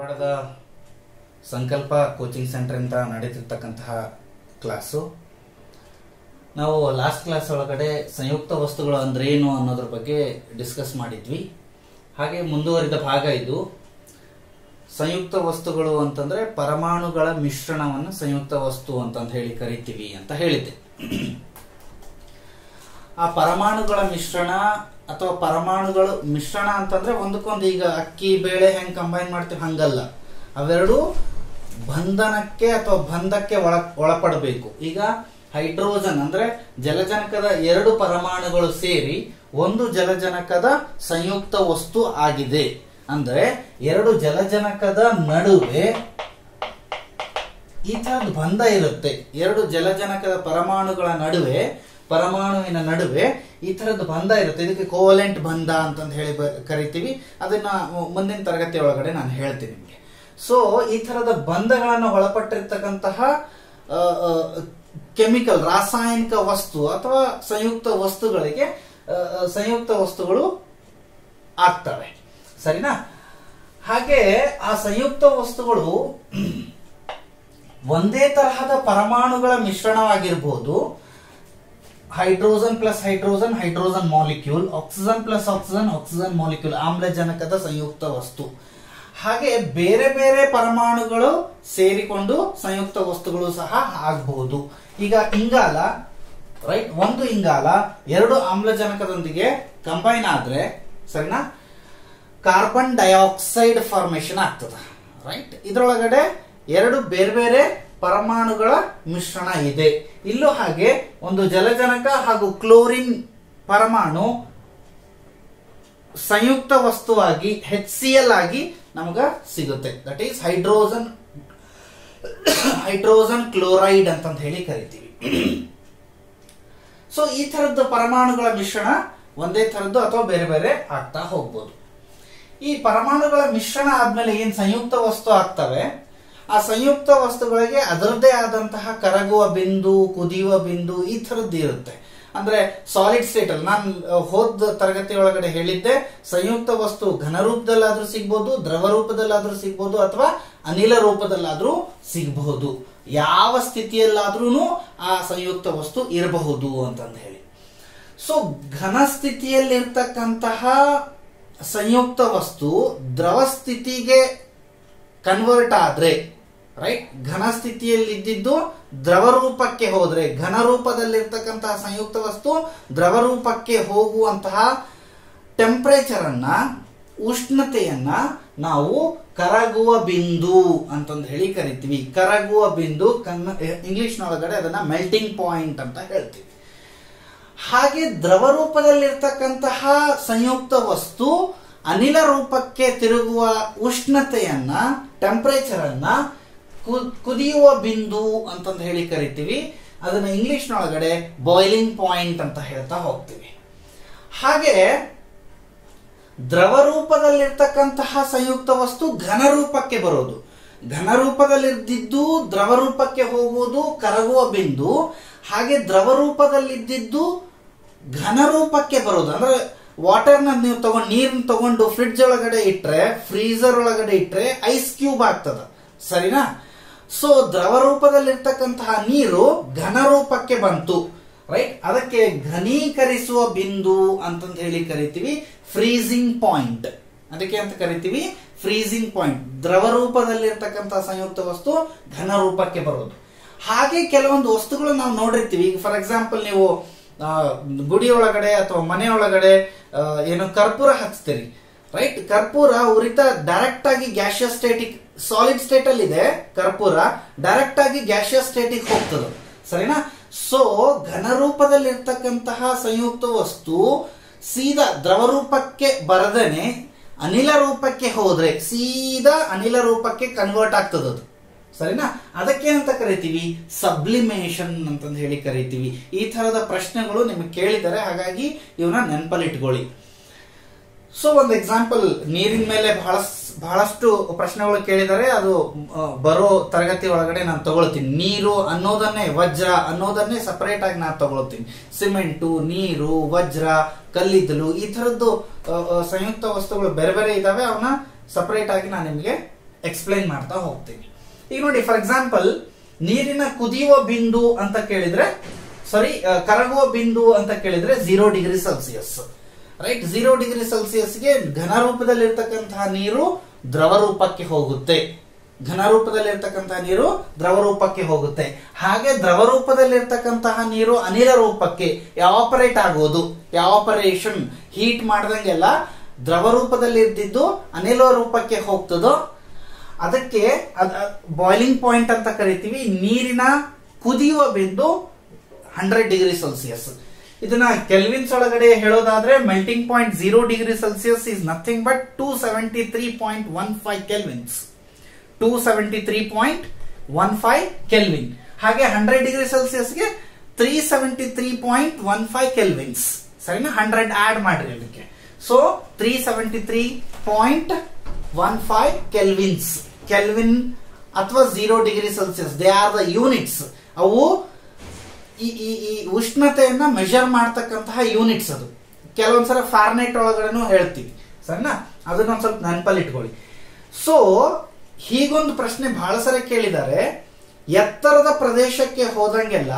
ಧಾರವಾಡದ ಸಂಕಲ್ಪ coaching centre ಅಂತ ನಡೀತಿರ್ತಕ್ಕಂತಹ ಕ್ಲಾಸು ನಾವು ಲಾಸ್ಟ್ ಕ್ಲಾಸ್ ಒಳಗಡೆ ಸಂಯುಕ್ತ ವಸ್ತುಗಳು ಅಂದ್ರೆ ಏನು ಅನ್ನೋದ್ರ ಬಗ್ಗೆ ಡಿಸ್ಕಸ್ ಮಾಡಿದ್ವಿ ಹಾಗೆ ಮುಂದುವರಿದ ಭಾಗ ಇದು ಸಂಯುಕ್ತ ವಸ್ತುಗಳು ಅಂತಂದ್ರೆ ಪರಮಾಣುಗಳ ಮಿಶ್ರಣವನ್ನು ಸಂಯುಕ್ತ ವಸ್ತು ಅಂತಂದು ಹೇಳಿ ಕರಿತೀವಿ ಅಂತ ಹೇಳಿದ್ದೆ ಆ ಪರಮಾಣುಗಳ ಮಿಶ್ರಣ ಅಥವಾ ಪರಮಾಣುಗಳು ಮಿಶ್ರಣ ಅಂತಂದ್ರೆ ಒಂದಕ್ಕೊಂದು ಈಗ ಅಕ್ಕಿ ಬೇಳೆ ಹೆಂಗ್ ಕಂಬೈನ್ ಮಾಡ್ತೀವಿ ಹಂಗಲ್ಲ ಅವೆರಡು ಬಂಧನಕ್ಕೆ ಅಥವಾ ಬಂಧಕ್ಕೆ ಒಳ ಒಳಪಡಬೇಕು ಈಗ ಹೈಡ್ರೋಜನ್ ಅಂದ್ರೆ ಜಲಜನಕದ ಎರಡು ಪರಮಾಣುಗಳು ಸೇರಿ ಒಂದು ಜಲಜನಕದ ಸಂಯುಕ್ತ ವಸ್ತು ಆಗಿದೆ ಅಂದ್ರೆ ಎರಡು ಜಲಜನಕದ ನಡುವೆ ಈ ತರದ್ ಬಂಧ ಇರುತ್ತೆ ಎರಡು ಜಲಜನಕದ ಪರಮಾಣುಗಳ ನಡುವೆ ಪರಮಾಣುವಿನ ನಡುವೆ ಈ ತರದ್ದು ಬಂಧ ಇರುತ್ತೆ ಇದಕ್ಕೆ ಕೋವಲೆಂಟ್ ಬಂಧ ಅಂತಂದು ಹೇಳಿ ಬ- ಕರಿತೀವಿ ಅದನ್ನ ಮುಂದಿನ ತರಗತಿ ಒಳಗಡೆ ನಾನು ಹೇಳ್ತೀನಿ ನಿಮಗೆ ಸೊ ಈ ತರದ ಬಂಧಗಳನ್ನು ಒಳಪಟ್ಟಿರ್ತಕ್ಕಂತಹ ಕೆಮಿಕಲ್ ರಾಸಾಯನಿಕ ವಸ್ತು ಅಥವಾ ಸಂಯುಕ್ತ ವಸ್ತುಗಳಿಗೆ ಆ, ಆ, ಸಂಯುಕ್ತ ವಸ್ತುಗಳು ಆಗ್ತವೆ ಸರಿನಾ ಹಾಗೆ ಆ ಸಂಯುಕ್ತ ವಸ್ತುಗಳು ಒಂದೇ ತರಹದ ಪರಮಾಣುಗಳ ಮಿಶ್ರಣವಾಗಿರ್ಬೋದು hydrogen plus hydrogen hydrogen molecule oxygen plus oxygen oxygen molecule ಆಮ್ಲಜನಕದ ಸಂಯುಕ್ತ ವಸ್ತು ಹಾಗೆ ಬೇರೆ ಬೇರೆ ಪರಮಾಣುಗಳು ಸೇರಿಕೊಂಡು ಸಂಯುಕ್ತ ವಸ್ತುಗಳು ಸಹ ಆಗಬಹುದು ಈಗ ಇಂಗಾಲ ರೈಟ್ ಒಂದು ಇಂಗಾಲ ಎರಡು ಆಮ್ಲಜನಕದೊಂದಿಗೆ ಕಂಬೈನ್ ಆದ್ರೆ ಸರಿನಾ ಕಾರ್ಬನ್ ಡೈಆಕ್ಸೈಡ್ ಫಾರ್ಮೇಶನ್ ಆಗ್ತದ ರೈಟ್ ಇದರೊಳಗಡೆ ಎರಡು ಬೇರೆ ಬೇರೆ ಪರಮಾಣುಗಳ ಮಿಶ್ರಣ ಇದೆ ಇಲ್ಲೂ ಹಾಗೆ ಒಂದು ಜಲಜನಕ ಹಾಗೂ ಕ್ಲೋರಿನ್ ಪರಮಾಣು ಸಂಯುಕ್ತ ವಸ್ತುವಾಗಿ ಎಚ್ ಸಿ ಎಲ್ ಆಗಿ ನಮಗ ಸಿಗುತ್ತೆ that is hydrogen hydrogen chloride ಅಂತ ಹೇಳಿ ಕರಿತೀವಿ ಸೊ ಈ ತರದ್ದು ಪರಮಾಣುಗಳ ಮಿಶ್ರಣ ಒಂದೇ ತರದ್ದು ಅಥವಾ ಬೇರೆ ಬೇರೆ ಆಗ್ತಾ ಹೋಗ್ಬೋದು ಈ ಪರಮಾಣುಗಳ ಮಿಶ್ರಣ ಆದ್ಮೇಲೆ ಏನ್ ಸಂಯುಕ್ತ ವಸ್ತು ಆಗ್ತವೆ ಆ ಸಂಯುಕ್ತ ವಸ್ತುಗಳಿಗೆ ಅದರದ್ದೇ ಆದಂತಹ ಕರಗುವ ಬಿಂದು ಕುದಿಯುವ ಬಿಂದು ಈ ತರದ್ದು ಇರುತ್ತೆ ಅಂದ್ರೆ ಸಾಲಿಡ್ ಸ್ಟೇಟ್ ಅಲ್ಲಿ ನಾನು ಹೋದ ತರಗತಿ ಒಳಗಡೆ ಹೇಳಿದ್ದೆ ಸಂಯುಕ್ತ ವಸ್ತು ಘನ ರೂಪದಲ್ಲಾದ್ರೂ ಸಿಗ್ಬೋದು ದ್ರವ ರೂಪದಲ್ಲಾದ್ರೂ ಸಿಗ್ಬೋದು ಅಥವಾ ಅನಿಲ ರೂಪದಲ್ಲಾದ್ರೂ ಸಿಗಬಹುದು ಯಾವ ಸ್ಥಿತಿಯಲ್ಲಾದ್ರೂ ಆ ಸಂಯುಕ್ತ ವಸ್ತು ಇರಬಹುದು ಅಂತಂದು ಹೇಳಿ ಸೊ ಘನ ಸ್ಥಿತಿಯಲ್ಲಿರ್ತಕ್ಕಂತಹ ಸಂಯುಕ್ತ ವಸ್ತು ದ್ರವ ಸ್ಥಿತಿಗೆ ಕನ್ವರ್ಟ್ ಆದ್ರೆ ರೈಟ್ ಘನ ಸ್ಥಿತಿಯಲ್ಲಿ ಇದ್ದಿದ್ದು ದ್ರವ ರೂಪಕ್ಕೆ ಹೋದ್ರೆ ಘನ ರೂಪದಲ್ಲಿರ್ತಕ್ಕಂತಹ ಸಂಯುಕ್ತ ವಸ್ತು ದ್ರವ ರೂಪಕ್ಕೆ ಹೋಗುವಂತಹ ಟೆಂಪರೇಚರ್ ಅನ್ನ ಉಷ್ಣತೆಯನ್ನ ನಾವು ಕರಗುವ ಬಿಂದು ಅಂತಂದು ಹೇಳಿ ಕರಿತೀವಿ ಕರಗುವ ಬಿಂದು ಕನ್ನ ಇಂಗ್ಲಿಷ್ನೊಳಗಡೆ ಅದನ್ನ ಮೆಲ್ಟಿಂಗ್ ಪಾಯಿಂಟ್ ಅಂತ ಹೇಳ್ತೀವಿ ಹಾಗೆ ದ್ರವ ರೂಪದಲ್ಲಿರ್ತಕ್ಕಂತಹ ಸಂಯುಕ್ತ ವಸ್ತು ಅನಿಲ ರೂಪಕ್ಕೆ ತಿರುಗುವ ಉಷ್ಣತೆಯನ್ನ ಟೆಂಪರೇಚರ್ ಅನ್ನ ಕು- ಕುದಿಯುವ ಬಿಂದು ಅಂತಂದು ಹೇಳಿ ಕರಿತೀವಿ ಅದನ್ನ ಇಂಗ್ಲಿಷ್ನೊಳಗಡೆ ಬಾಯ್ಲಿಂಗ್ ಪಾಯಿಂಟ್ ಅಂತ ಹೇಳ್ತಾ ಹೋಗ್ತೀವಿ ಹಾಗೆ ದ್ರವ ರೂಪದಲ್ಲಿರ್ತಕ್ಕಂತಹ ಸಂಯುಕ್ತ ವಸ್ತು ಘನ ರೂಪಕ್ಕೆ ಬರೋದು ಘನ ರೂಪದಲ್ಲಿದ್ದಿದ್ದು ದ್ರವ ರೂಪಕ್ಕೆ ಹೋಗುವುದು ಕರಗುವ ಬಿಂದು ಹಾಗೆ ದ್ರವ ರೂಪದಲ್ಲಿದ್ದಿದ್ದು ಘನ ರೂಪಕ್ಕೆ ಬರೋದು ಅಂದ್ರೆ ವಾಟರ್ನ ನೀವು ತಗೊಂಡು ನೀರನ್ನ ತಗೊಂಡು ಫ್ರಿಡ್ಜ್ ಒಳಗಡೆ ಇಟ್ರೆ ಫ್ರೀಸರ್ ಒಳಗಡೆ ಇಟ್ರೆ ಐಸ್ ಕ್ಯೂಬ್ ಆಗ್ತದ ಸರಿನಾ ಸೊ ದ್ರವ ರೂಪದಲ್ಲಿರ್ತಕ್ಕಂತಹ ನೀರು ಘನ ರೂಪಕ್ಕೆ ಬಂತು ರೈಟ್ ಅದಕ್ಕೆ ಘನೀಕರಿಸುವ ಬಿಂದು ಅಂತಂದು ಹೇಳಿ ಕರಿತೀವಿ ಫ್ರೀಸಿಂಗ್ ಪಾಯಿಂಟ್ ಅದಕ್ಕೆ ಅಂತ ಕರಿತೀವಿ ಫ್ರೀಸಿಂಗ್ ಪಾಯಿಂಟ್ ದ್ರವ ರೂಪದಲ್ಲಿರ್ತಕ್ಕಂತಹ ಸಂಯುಕ್ತ ವಸ್ತು ಘನ ರೂಪಕ್ಕೆ ಬರೋದು ಹಾಗೆ ಕೆಲವೊಂದು ವಸ್ತುಗಳು ನಾವು ನೋಡಿರ್ತೀವಿ ಈಗ ಫಾರ್ ಎಕ್ಸಾಂಪಲ್ ನೀವು ಆ, ಗುಡಿ ಒಳಗಡೆ ಅಥವಾ ಮನೆ ಒಳಗಡೆ ಆ, ಏನು ಕರ್ಪೂರ ಹಚ್ತೀರಿ ರೈಟ್ ಕರ್ಪೂರ ಉರಿತ ಡೈರೆಕ್ಟ್ ಆಗಿ ಗ್ಯಾಸಿಯಸ್ ಸ್ಟೇಟಿಕ್ ಸಾಲಿಡ್ ಸ್ಟೇಟ್ ಅಲ್ಲಿ ಇದೆ ಕರ್ಪೂರ ಡೈರೆಕ್ಟ್ ಆಗಿ ಗ್ಯಾಸಿಯಸ್ ಸ್ಟೇಟಿಗೆ ಹೋಗ್ತದೆ ಸರಿನಾ ಸೊ ಘನ ರೂಪದಲ್ಲಿರ್ತಕ್ಕಂತಹ ಸಂಯುಕ್ತ ವಸ್ತು ಸೀದಾ ದ್ರವ ರೂಪಕ್ಕೆ ಬರದೇನೆ ಅನಿಲ ರೂಪಕ್ಕೆ ಹೋದ್ರೆ ಸೀದಾ ಅನಿಲ ರೂಪಕ್ಕೆ ಕನ್ವರ್ಟ್ ಆಗ್ತದದು ಸರಿನಾ ಅದಕ್ಕೇನಂತ ಕರಿತೀವಿ ಸಬ್ಲಿಮೇಷನ್ ಅಂತಂದು ಹೇಳಿ ಕರಿತೀವಿ ಈ ತರದ ಪ್ರಶ್ನೆಗಳು ನಿಮಗೆ ಕೇಳಿದರೆ ಹಾಗಾಗಿ ಇವನ್ನ ನೆನಪಲ್ಲಿಟ್ಕೊಳ್ಳಿ ಸೊ ಒಂದು ಎಕ್ಸಾಂಪಲ್ ನೀರಿನ ಮೇಲೆ ಬಹಳ ಬಹಳಷ್ಟು ಪ್ರಶ್ನೆಗಳು ಕೇಳಿದರೆ ಅದು ಆ, ಬರೋ ತರಗತಿ ಒಳಗಡೆ ನಾನು ತಗೊಳ್ತೀನಿ ನೀರು ಅನ್ನೋದನ್ನೇ ವಜ್ರ ಅನ್ನೋದನ್ನೇ ಸಪರೇಟ್ ಆಗಿ ನಾನು ತಗೊಳ್ತೀನಿ ಸಿಮೆಂಟು ನೀರು ವಜ್ರ ಕಲ್ಲಿದ್ದಲು ಈ ತರದ್ದು ಆ, ಆ, ಸಂಯುಕ್ತ ವಸ್ತುಗಳು ಬೇರೆ ಬೇರೆ ಇದಾವೆ ಅವನ್ನ ಸಪರೇಟ್ ಆಗಿ ನಾನು ನಿಮಗೆ ಎಕ್ಸ್ಪ್ಲೈನ್ ಮಾಡ್ತಾ ಹೋಗ್ತೀನಿ ಈಗ ನೋಡಿ ಫಾರ್ ಎಕ್ಸಾಂಪಲ್ ನೀರಿನ ಕುದಿಯುವ ಬಿಂದು ಅಂತ ಕೇಳಿದ್ರೆ ಸಾರಿ ಕರಗುವ ಬಿಂದು ಅಂತ ಕೇಳಿದ್ರೆ zero degree Celsius right zero degree ಸೆಲ್ಸಿಯಸ್ಗೆ ಘನ ರೂಪದಲ್ಲಿರ್ತಕ್ಕಂತಹ ನೀರು ದ್ರವ ರೂಪಕ್ಕೆ ಹೋಗುತ್ತೆ ಘನ ರೂಪದಲ್ಲಿರ್ತಕ್ಕಂತಹ ನೀರು ದ್ರವ ರೂಪಕ್ಕೆ ಹೋಗುತ್ತೆ ಹಾಗೆ ದ್ರವ ರೂಪದಲ್ಲಿರ್ತಕ್ಕಂತಹ ನೀರು ಅನಿಲ ರೂಪಕ್ಕೆ ಯಾವಾಪರೇಟ್ ಆಗೋದು ಯಾವಾಪರೇಷನ್ ಹೀಟ್ ಮಾಡ್ದಂಗೆಲ್ಲ ದ್ರವ ರೂಪದಲ್ಲಿ ಇದ್ದಿದ್ದು ಅನಿಲ ರೂಪಕ್ಕೆ ಹೋಗ್ತದೋ ಅದಕ್ಕೆ ಬಾಯ್ಲಿಂಗ್ ಪಾಯಿಂಟ್ ಅಂತ ಕರಿತೀವಿ ನೀರಿನ ಕುದಿಯುವ ಬಿಂದು ಹಂಡ್ರೆಡ್ ಡಿಗ್ರಿ ಸೆಲ್ಸಿಯಸ್ ಇದನ್ನ ಕೆಲ್ವಿನ್ಸ್ ಒಳಗಡೆ ಹೇಳೋದಾದ್ರೆ melting point zero degree Celsius is nothing but two seventy three point one five kelvins two seventy three point one five kelvin ಹಾಗೆ ಹಂಡ್ರೆಡ್ ಡಿಗ್ರಿ ಸೆಲ್ಸಿಯಸ್ಗೆ three seventy three point one five kelvins ಸರಿನಾ hundred add ಮಾಡ್ರಿ ಅದಕ್ಕೆ so three seventy three point one five kelvins kelvin ಅಥವಾ zero degree Celsius they are the units ಅವು ಈ ಈ ಈ ಉಷ್ಣತೆಯನ್ನ ಮೆಜರ್ ಮಾಡ್ತಕ್ಕಂತಹ ಯೂನಿಟ್ಸ್ ಅದು ಕೆಲವೊಂದ್ಸಲ ಫಾರ್ನೆಟ್ ಒಳಗಡೆನೂ ಹೇಳ್ತೀವಿ ಸರಿನಾ ಅದನ್ನ ಒಂದ್ ಸ್ವಲ್ಪ ನೆನಪಲ್ಲಿ ಇಟ್ಕೊಳ್ಳಿ ಸೊ ಹೀಗೊಂದು ಪ್ರಶ್ನೆ ಬಹಳ ಸಲ ಕೇಳಿದ್ದಾರೆ ಎತ್ತರದ ಪ್ರದೇಶಕ್ಕೆ ಹೋದಂಗೆಲ್ಲ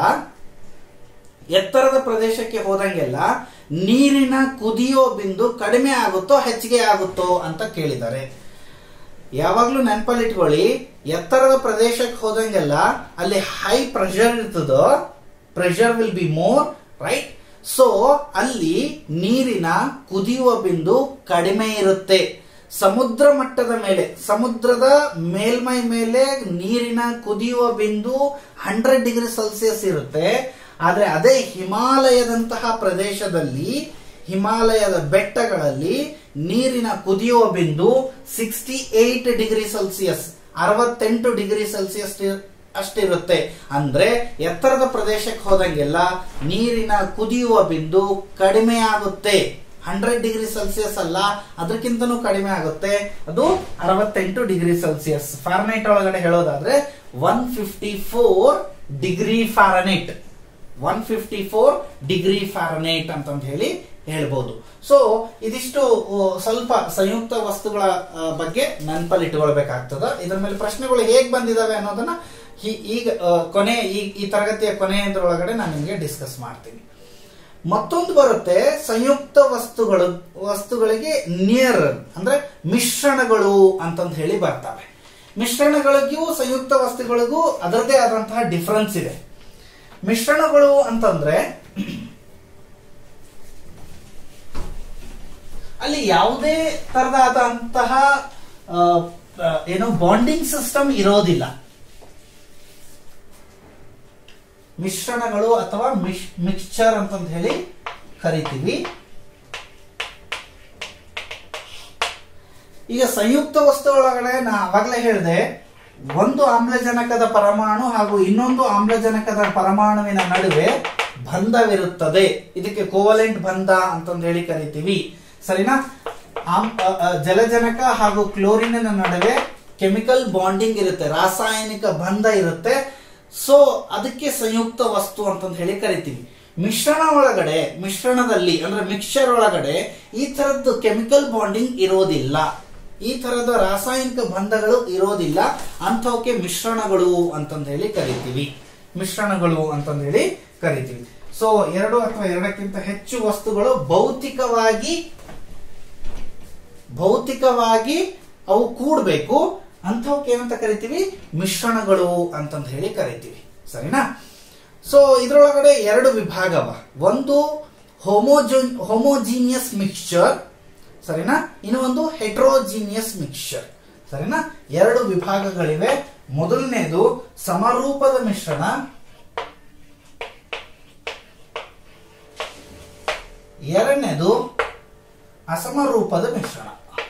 ಎತ್ತರದ ಪ್ರದೇಶಕ್ಕೆ ಹೋದಂಗೆಲ್ಲ ನೀರಿನ ಕುದಿಯೋ ಬಿಂದು ಕಡಿಮೆ ಆಗುತ್ತೋ ಹೆಚ್ಚಿಗೆ ಆಗುತ್ತೋ ಅಂತ ಕೇಳಿದ್ದಾರೆ ಯಾವಾಗ್ಲೂ ನೆನಪಲ್ಲಿ ಇಟ್ಕೊಳ್ಳಿ ಎತ್ತರದ ಪ್ರದೇಶಕ್ಕೆ ಹೋದಂಗೆಲ್ಲ ಅಲ್ಲಿ ಹೈ ಪ್ರೆಷರ್ ಇರ್ತದೋ pressure will be more right so ಅಲ್ಲಿ ನೀರಿನ ಕುದಿಯುವ ಬಿಂದು ಕಡಿಮೆ ಇರುತ್ತೆ ಸಮುದ್ರ ಮಟ್ಟದ ಮೇಲೆ ಸಮುದ್ರದ ಮೇಲ್ಮೈ ಮೇಲೆ ನೀರಿನ ಕುದಿಯುವ ಬಿಂದು ಹಂಡ್ರೆಡ್ ಡಿಗ್ರಿ ಸೆಲ್ಸಿಯಸ್ ಇರುತ್ತೆ ಆದ್ರೆ ಅದೇ ಹಿಮಾಲಯದಂತಹ ಪ್ರದೇಶದಲ್ಲಿ ಹಿಮಾಲಯದ ಬೆಟ್ಟಗಳಲ್ಲಿ ನೀರಿನ ಕುದಿಯುವ ಬಿಂದು ಸಿಕ್ಸ್ಟಿ ಏಟ್ ಡಿಗ್ರಿ ಸೆಲ್ಸಿಯಸ್ ಅರವತ್ತೆಂಟು ಡಿಗ್ರಿ ಸೆಲ್ಸಿಯಸ್ ಅಷ್ಟಿರುತ್ತೆ ಅಂದ್ರೆ ಎತ್ತರದ ಪ್ರದೇಶಕ್ಕೆ ಹೋದಂಗೆಲ್ಲ ನೀರಿನ ಕುದಿಯುವ ಬಿಂದು ಕಡಿಮೆ ಆಗುತ್ತೆ ಹಂಡ್ರೆಡ್ ಡಿಗ್ರಿ ಸೆಲ್ಸಿಯಸ್ ಅಲ್ಲ ಅದಕ್ಕಿಂತನೂ ಕಡಿಮೆ ಆಗುತ್ತೆ ಅದು ಅರವತ್ತೆಂಟು ಡಿಗ್ರಿ ಸೆಲ್ಸಿಯಸ್ ಫಾರನೈಟ್ ಒಳಗಡೆ ಹೇಳೋದಾದ್ರೆ one fifty four degree Fahrenheit one fifty four degree Fahrenheit ಅಂತಂದು ಹೇಳಿ ಹೇಳ್ಬೋದು ಸೊ ಇದಿಷ್ಟು ಆ, ಸ್ವಲ್ಪ ಸಂಯುಕ್ತ ವಸ್ತುಗಳ ಆ, ಬಗ್ಗೆ ನೆನಪಲ್ಲಿ ಇಟ್ಕೊಳ್ಬೇಕಾಗ್ತದ ಇದರ ಮೇಲೆ ಪ್ರಶ್ನೆಗಳು ಹೇಗ್ ಬಂದಿದಾವೆ ಅನ್ನೋದನ್ನ ಹಿ- ಈಗ ಆ, ಕೊನೆ ಈ ಈ ತರಗತಿಯ ಕೊನೆಯದರೊಳಗಡೆ ನಾನು ನಿಮಗೆ ಡಿಸ್ಕಸ್ ಮಾಡ್ತೀನಿ ಮತ್ತೊಂದು ಬರುತ್ತೆ ಸಂಯುಕ್ತ ವಸ್ತುಗಳು ವಸ್ತುಗಳಿಗೆ ನಿಯರ್ ಅಂದ್ರೆ ಮಿಶ್ರಣಗಳು ಅಂತಂದು ಹೇಳಿ ಬರ್ತವೆ ಮಿಶ್ರಣಗಳಿಗೂ ಸಂಯುಕ್ತ ವಸ್ತುಗಳಿಗೂ ಅದರದೇ ಆದಂತಹ ಡಿಫರೆನ್ಸ್ ಇದೆ ಮಿಶ್ರಣಗಳು ಅಂತಂದ್ರೆ ಅಲ್ಲಿ ಯಾವುದೇ ತರದಾದಂತಹ ಆ, ಆ, ಏನು ಬಾಂಡಿಂಗ್ ಸಿಸ್ಟಮ್ ಇರೋದಿಲ್ಲ ಮಿಶ್ರಣಗಳು ಅಥವಾ ಮಿಕ್ಸ್ಚರ್ ಅಂತಂದು ಹೇಳಿ ಕರಿತೀವಿ ಈಗ ಸಂಯುಕ್ತ ವಸ್ತು ಒಳಗಡೆ ನಾ ಅವಾಗಲೇ ಹೇಳಿದೆ ಒಂದು ಆಮ್ಲಜನಕದ ಪರಮಾಣು ಹಾಗೂ ಇನ್ನೊಂದು ಆಮ್ಲಜನಕದ ಪರಮಾಣುವಿನ ನಡುವೆ ಬಂಧವಿರುತ್ತದೆ ಇದಕ್ಕೆ ಕೋವಲೆಂಟ್ ಬಂಧ ಅಂತಂದು ಹೇಳಿ ಕರಿತೀವಿ ಸರಿನಾ ಆಮ್- ಅ- ಅ, ಜಲಜನಕ ಹಾಗೂ ಕ್ಲೋರಿನಿನ ನಡುವೆ ಕೆಮಿಕಲ್ ಬಾಂಡಿಂಗ್ ಇರುತ್ತೆ ರಾಸಾಯನಿಕ ಬಂಧ ಇರುತ್ತೆ ಸೊ ಅದಕ್ಕೆ ಸಂಯುಕ್ತ ವಸ್ತು ಅಂತಂದು ಹೇಳಿ ಕರಿತೀವಿ ಮಿಶ್ರಣ ಒಳಗಡೆ ಮಿಶ್ರಣದಲ್ಲಿ ಅಂದ್ರೆ ಮಿಕ್ಸ್ಚರ್ ಒಳಗಡೆ ಈ ತರದ್ದು ಕೆಮಿಕಲ್ ಬಾಂಡಿಂಗ್ ಇರೋದಿಲ್ಲ ಈ ತರದ ರಾಸಾಯನಿಕ ಬಂಧಗಳು ಇರೋದಿಲ್ಲ ಅಂಥವಕ್ಕೆ ಮಿಶ್ರಣಗಳು ಅಂತಂದು ಹೇಳಿ ಕರಿತೀವಿ ಮಿಶ್ರಣಗಳು ಅಂತಂದು ಹೇಳಿ ಕರಿತೀವಿ ಸೊ ಎರಡು ಅಥವಾ ಎರಡಕ್ಕಿಂತ ಹೆಚ್ಚು ವಸ್ತುಗಳು ಭೌತಿಕವಾಗಿ ಭೌತಿಕವಾಗಿ ಅವು ಕೂಡಬೇಕು ಅಂಥವಕ್ಕೆ ಏನಂತ ಕರಿತೀವಿ ಮಿಶ್ರಣಗಳು ಅಂತಂದು ಹೇಳಿ ಕರಿತೀವಿ ಸರಿನಾ ಸೊ ಇದ್ರೊಳಗಡೆ ಎರಡು ವಿಭಾಗವ ಒಂದು ಹೋಮೋಜೋ ಹೋಮೋಜೀನಿಯಸ್ ಮಿಕ್ಸ್ಚರ್ ಸರಿನಾ ಇನ್ನು ಒಂದು ಹೆಟ್ರೋಜೀನಿಯಸ್ ಮಿಕ್ಸ್ಚರ್ ಸರಿನಾ ಎರಡು ವಿಭಾಗಗಳಿವೆ ಮೊದಲನೇದು ಸಮರೂಪದ ಮಿಶ್ರಣ ಎರಡನೇದು ಅಸಮರೂಪದ ಮಿಶ್ರಣ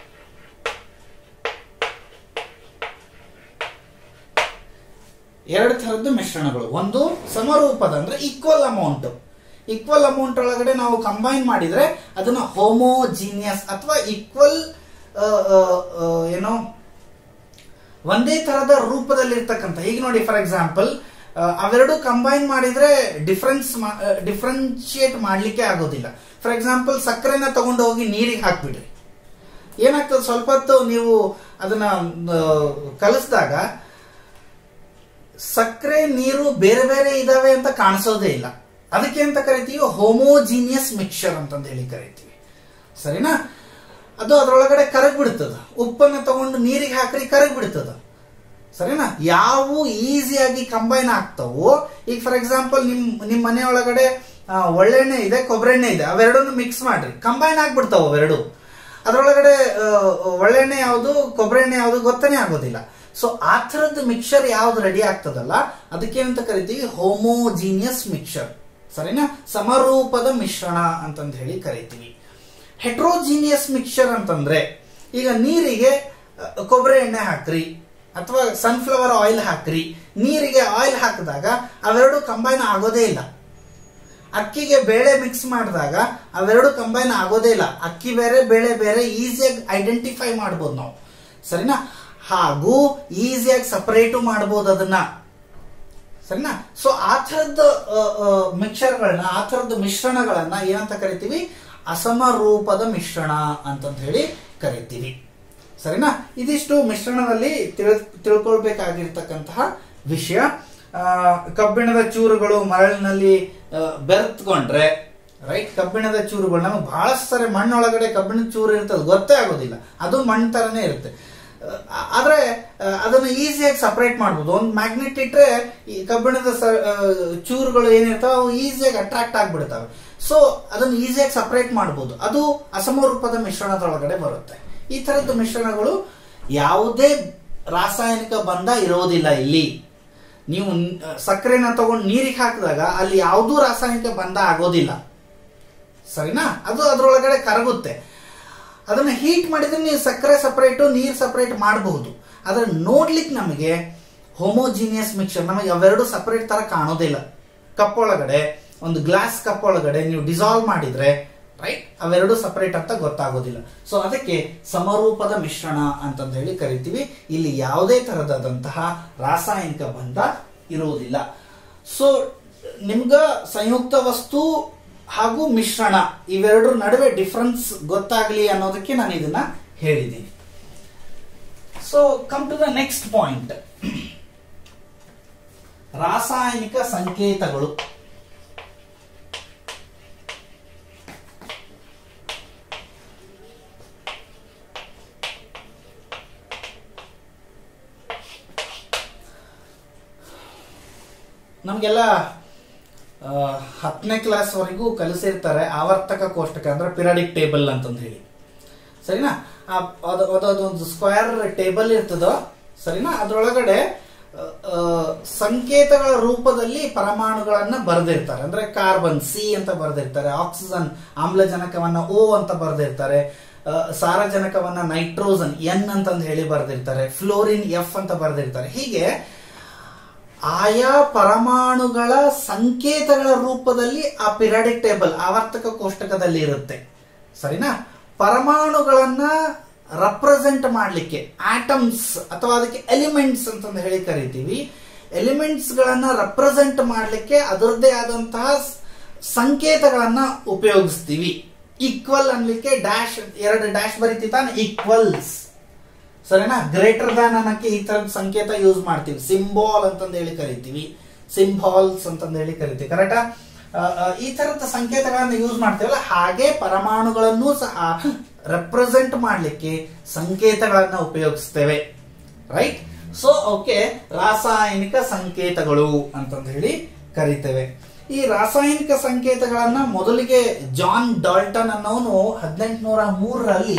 ಎರಡು ತರದ್ದು ಮಿಶ್ರಣಗಳು ಒಂದು ಸಮರೂಪದ ಅಂದ್ರೆ ಈಕ್ವಲ್ ಅಮೌಂಟ್ ಈಕ್ವಲ್ ಅಮೌಂಟ್ ಒಳಗಡೆ ನಾವು ಕಂಬೈನ್ ಮಾಡಿದ್ರೆ ಅದನ್ನ ಹೋಮೋಜೀನಿಯಸ್ ಅಥವಾ ಈಕ್ವಲ್ ಏನೋ ಒಂದೇ ತರದ ರೂಪದಲ್ಲಿರ್ತಕ್ಕಂಥ ಈಗ ನೋಡಿ ಫಾರ್ ಎಕ್ಸಾಂಪಲ್ ಅವೆರಡು ಕಂಬೈನ್ ಮಾಡಿದ್ರೆ ಡಿಫ್ರೆನ್ಸ್ ಡಿಫ್ರೆನ್ಶಿಯೇಟ್ ಮಾಡ್ಲಿಕ್ಕೆ ಆಗೋದಿಲ್ಲ ಫಾರ್ ಎಕ್ಸಾಂಪಲ್ ಸಕ್ಕರೆನ ತಗೊಂಡು ಹೋಗಿ ನೀರಿಗೆ ಹಾಕ್ಬಿಡ್ರಿ ಏನಾಗ್ತದೆ ಸ್ವಲ್ಪ ಹೊತ್ತು ನೀವು ಅದನ್ನ ಆ, ಕಲಿಸಿದಾಗ ಸಕ್ಕರೆ ನೀರು ಬೇರೆ ಬೇರೆ ಇದಾವೆ ಅಂತ ಕಾಣಿಸೋದೇ ಇಲ್ಲ ಅದಕ್ಕೆ ಅಂತ ಕರಿತೀವಿ ಹೋಮೋಜಿನಿಯಸ್ ಮಿಕ್ಸರ್ ಅಂತಂದು ಹೇಳಿ ಕರಿತೀವಿ ಸರಿನಾ ಅದು ಅದರೊಳಗಡೆ ಕರಗ್ ಬಿಡ್ತದ ಉಪ್ಪನ್ನ ತಗೊಂಡು ನೀರಿಗೆ ಹಾಕ್ರಿ ಕರಗ್ ಬಿಡ್ತದ ಸರಿನಾ ಯಾವು ಈಸಿಯಾಗಿ ಕಂಬೈನ್ ಆಗ್ತಾವೋ ಈಗ ಫಾರ್ ಎಕ್ಸಾಂಪಲ್ ನಿಮ್ ನಿಮ್ ಮನೆ ಒಳಗಡೆ ಆ, ಒಳ್ಳೆಣ್ಣೆ ಇದೆ ಕೊಬ್ಬರೆಣ್ಣೆ ಇದೆ ಅವೆರಡನ್ನು ಮಿಕ್ಸ್ ಮಾಡ್ರಿ ಕಂಬೈನ್ ಆಗ್ಬಿಡ್ತಾವ ಅವೆರಡು ಅದರೊಳಗಡೆ ಆ, ಒಳ್ಳೆಣ್ಣೆ ಯಾವುದು ಕೊಬ್ಬರೆಣ್ಣೆ ಯಾವುದು ಗೊತ್ತನೇ ಆಗೋದಿಲ್ಲ ಸೊ ಆ ಥರದ್ದು ಮಿಕ್ಸರ್ ಯಾವ್ದು ರೆಡಿ ಆಗ್ತದಲ್ಲ ಅದಕ್ಕೆ ಅಂತ ಕರಿತೀವಿ ಹೋಮೋಜೀನಿಯಸ್ ಮಿಕ್ಸರ್ ಸರಿನಾ ಸಮರೂಪದ ಮಿಶ್ರಣ ಅಂತಂದು ಹೇಳಿ ಕರಿತೀವಿ ಹೆಟ್ರೋಜೀನಿಯಸ್ ಮಿಕ್ಸರ್ ಅಂತಂದ್ರೆ ಈಗ ನೀರಿಗೆ ಅ, ಕೊಬ್ಬರಿ ಎಣ್ಣೆ ಹಾಕ್ರಿ ಅಥವಾ ಸನ್ಫ್ಲವರ್ ಆಯಿಲ್ ಹಾಕ್ರಿ ನೀರಿಗೆ ಆಯಿಲ್ ಹಾಕಿದಾಗ ಅವೆರಡು ಕಂಬೈನ್ ಆಗೋದೇ ಇಲ್ಲ ಅಕ್ಕಿಗೆ ಬೇಳೆ ಮಿಕ್ಸ್ ಮಾಡಿದಾಗ ಅವೆರಡು ಕಂಬೈನ್ ಆಗೋದೇ ಇಲ್ಲ ಅಕ್ಕಿ ಬೇರೆ ಬೇಳೆ ಬೇರೆ ಈಸಿಯಾಗಿ ಐಡೆಂಟಿಫೈ ಮಾಡ್ಬೋದು ನಾವು ಸರಿನಾ ಹಾಗೂ ಈಸಿಯಾಗಿ ಸಪರೇಟು ಮಾಡ್ಬೋದು ಅದನ್ನ ಸರಿನಾ ಸೊ ಆ ಥರದ ಮಿಕ್ಸರ್ಗಳನ್ನ ಆ ಥರದ ಮಿಶ್ರಣಗಳನ್ನ ಏನಂತ ಕರಿತೀವಿ ಅಸಮರೂಪದ ಮಿಶ್ರಣ ಅಂತಂತ ಹೇಳಿ ಕರಿತೀವಿ ಸರಿನಾ ಇದಿಷ್ಟು ಮಿಶ್ರಣದಲ್ಲಿ ತಿಳ್ ತಿಳ್ಕೊಳ್ಬೇಕಾಗಿರ್ತಕ್ಕಂತಹ ವಿಷಯ ಆ, ಕಬ್ಬಿಣದ ಚೂರುಗಳು ಮರಳಿನಲ್ಲಿ ಆ, ಬೆರೆತ್ಕೊಂಡ್ರೆ ರೈಟ್ ಕಬ್ಬಿಣದ ಚೂರುಗಳು ನಮಗೆ ಬಹಳಷ್ಟು ಸರಿ ಮಣ್ಣೊಳಗಡೆ ಕಬ್ಬಿಣದ ಚೂರು ಇರ್ತದೆ ಗೊತ್ತೇ ಆಗೋದಿಲ್ಲ ಅದು ಮಣ್ಣು ತರನೇ ಇರುತ್ತೆ ಆ, ಆದ್ರೆ ಆ, ಅದನ್ನ ಈಸಿಯಾಗಿ ಸಪರೇಟ್ ಮಾಡ್ಬೋದು ಒಂದು ಮ್ಯಾಗ್ನೆಟ್ ಇಟ್ರೆ ಈ ಕಬ್ಬಿಣದ ಸ- ಆ, ಚೂರುಗಳು ಏನಿರ್ತಾವೆ ಅವು ಈಸಿಯಾಗಿ ಅಟ್ರಾಕ್ಟ್ ಆಗ್ಬಿಡ್ತಾವೆ ಸೊ ಅದನ್ನ ಈಸಿಯಾಗಿ ಸಪರೇಟ್ ಮಾಡ್ಬೋದು ಅದು ಅಸಮರೂಪದ ಮಿಶ್ರಣದೊಳಗಡೆ ಬರುತ್ತೆ ಈ ತರದ್ದು ಮಿಶ್ರಣಗಳು ಯಾವುದೇ ರಾಸಾಯನಿಕ ಬಂಧ ಇರೋದಿಲ್ಲ ಇಲ್ಲಿ ನೀವು ನ್- ಸಕ್ಕರೆನ ತಗೊಂಡು ನೀರಿಗೆ ಹಾಕಿದಾಗ ಅಲ್ಲಿ ಯಾವುದೂ ರಾಸಾಯನಿಕ ಬಂಧ ಆಗೋದಿಲ್ಲ ಸರಿನಾ ಅದು ಅದರೊಳಗಡೆ ಕರಗುತ್ತೆ ಅದನ್ನ ಹೀಟ್ ಮಾಡಿದ್ರೆ ನೀವು ಸಕ್ಕರೆ ಸಪರೇಟು ನೀರು ಸಪರೇಟ್ ಮಾಡಬಹುದು ಆದ್ರೆ ನೋಡ್ಲಿಕ್ಕೆ ನಮಗೆ ಹೋಮೋಜಿನಿಯಸ್ ಮಿಕ್ಸರ್ ನಮಗೆ ಅವೆರಡು ಸಪರೇಟ್ ತರ ಕಾಣೋದಿಲ್ಲ ಕಪ್ ಒಳಗಡೆ ಒಂದು ಗ್ಲಾಸ್ ಕಪ್ ಒಳಗಡೆ ನೀವು ಡಿಸಾಲ್ವ್ ಮಾಡಿದ್ರೆ ರೈಟ್ ಅವೆರಡು ಸಪರೇಟ್ ಅಂತ ಗೊತ್ತಾಗೋದಿಲ್ಲ ಸೊ ಅದಕ್ಕೆ ಸಮರೂಪದ ಮಿಶ್ರಣ ಅಂತಂದು ಹೇಳಿ ಕರಿತೀವಿ ಇಲ್ಲಿ ಯಾವುದೇ ತರದಾದಂತಹ ರಾಸಾಯನಿಕ ಬಂಧ ಇರುವುದಿಲ್ಲ ಸೊ ನಿಮ್ಗ ಸಂಯುಕ್ತ ವಸ್ತು ಹಾಗೂ ಮಿಶ್ರಣ ಇವೆರಡರ ನಡುವೆ ಡಿಫ್ರೆನ್ಸ್ ಗೊತ್ತಾಗ್ಲಿ ಅನ್ನೋದಕ್ಕೆ ನಾನು ಇದನ್ನ ಹೇಳಿದ್ದೀನಿ so come to the next point ರಾಸಾಯನಿಕ ಸಂಕೇತಗಳು ನಮಗೆಲ್ಲ ಹತ್ತನೇ ಕ್ಲಾಸ್ ವರೆಗೂ ಕಲಿಸಿರ್ತಾರೆ ಆವರ್ತಕ ಕೋಷ್ಟಕ ಅಂದ್ರೆ ಪಿರಾಡಿಕ್ ಟೇಬಲ್ ಅಂತಂದು ಹೇಳಿ ಸರಿನಾ ಆ, ಅದು ಅದು ಅದೊಂದು ಸ್ಕ್ವೇರ್ ಟೇಬಲ್ ಇರ್ತದೋ ಸರಿನಾ ಅದ್ರೊಳಗಡೆ ಆ, ಆ, ಸಂಕೇತಗಳ ರೂಪದಲ್ಲಿ ಪರಮಾಣುಗಳನ್ನ ಬರೆದಿರ್ತಾರೆ ಅಂದ್ರೆ ಕಾರ್ಬನ್ ಸಿ ಅಂತ ಬರೆದಿರ್ತಾರೆ ಆಕ್ಸಿಜನ್ ಆಮ್ಲಜನಕವನ್ನ ಓ ಅಂತ ಬರೆದಿರ್ತಾರೆ ಆ, ಸಾರಜನಕವನ್ನ ನೈಟ್ರೋಜನ್ ಎನ್ ಅಂತಂದು ಹೇಳಿ ಬರೆದಿರ್ತಾರೆ ಫ್ಲೋರಿನ್ ಎಫ್ ಅಂತ ಬರೆದಿರ್ತಾರೆ ಹೀಗೆ ಆಯಾ ಪರಮಾಣುಗಳ ಸಂಕೇತಗಳ ರೂಪದಲ್ಲಿ ಆ ಪಿರಾಡಿಕ್ ಟೇಬಲ್ ಆವರ್ತಕ ಕೋಷ್ಟಕದಲ್ಲಿ ಇರುತ್ತೆ ಸರಿನಾ ಪರಮಾಣುಗಳನ್ನ ರೆಪ್ರೆಸೆಂಟ್ ಮಾಡಲಿಕ್ಕೆ ಆಟಮ್ಸ್ ಅಥವಾ ಅದಕ್ಕೆ ಎಲಿಮೆಂಟ್ಸ್ ಅಂತಂದು ಹೇಳಿ ಕರಿತೀವಿ ಎಲಿಮೆಂಟ್ಸ್ ಗಳನ್ನ ರೆಪ್ರೆಸೆಂಟ್ ಮಾಡಲಿಕ್ಕೆ ಅದರದ್ದೇ ಆದಂತಹ ಸ್- ಸಂಕೇತಗಳನ್ನ ಉಪಯೋಗಿಸ್ತೀವಿ ಈಕ್ವಲ್ ಅನ್ಲಿಕ್ಕೆ ಡ್ಯಾಶ್ ಎರಡು ಡ್ಯಾಶ್ ಬರೀತಿ ತಾನೆ ಈಕ್ವಲ್ಸ್ ಸರಿನಾ ಗ್ರೇಟರ್ ದಾನ್ ಅನ್ನಕ್ಕೆ ಈ ತರದ ಸಂಕೇತ ಯೂಸ್ ಮಾಡ್ತೀವಿ ಸಿಂಬಾಲ್ ಅಂತಂದು ಹೇಳಿ ಕರಿತೀವಿ ಸಿಂಬಾಲ್ಸ್ ಅಂತಂದು ಹೇಳಿ ಕರಿತೀವಿ ಕರೆಕ್ಟಾ ಈ ತರದ ಸಂಕೇತಗಳನ್ನ ಯೂಸ್ ಮಾಡ್ತೀವಲ್ಲ ಹಾಗೆ ಪರಮಾಣುಗಳನ್ನು ಸಹ ರೆಪ್ರೆಸೆಂಟ್ ಮಾಡಲಿಕ್ಕೆ ಸಂಕೇತಗಳನ್ನ ಉಪಯೋಗಿಸ್ತೇವೆ ರೈಟ್ ಸೊ ಓಕೆ ರಾಸಾಯನಿಕ ಸಂಕೇತಗಳು ಅಂತಂದು ಹೇಳಿ ಕರಿತೇವೆ ಈ ರಾಸಾಯನಿಕ ಸಂಕೇತಗಳನ್ನ ಮೊದಲಿಗೆ ಜಾನ್ ಡಾಲ್ಟನ್ ಅನ್ನೋನು ಹದಿನೆಂಟುನೂರ ಮೂರರಲ್ಲಿ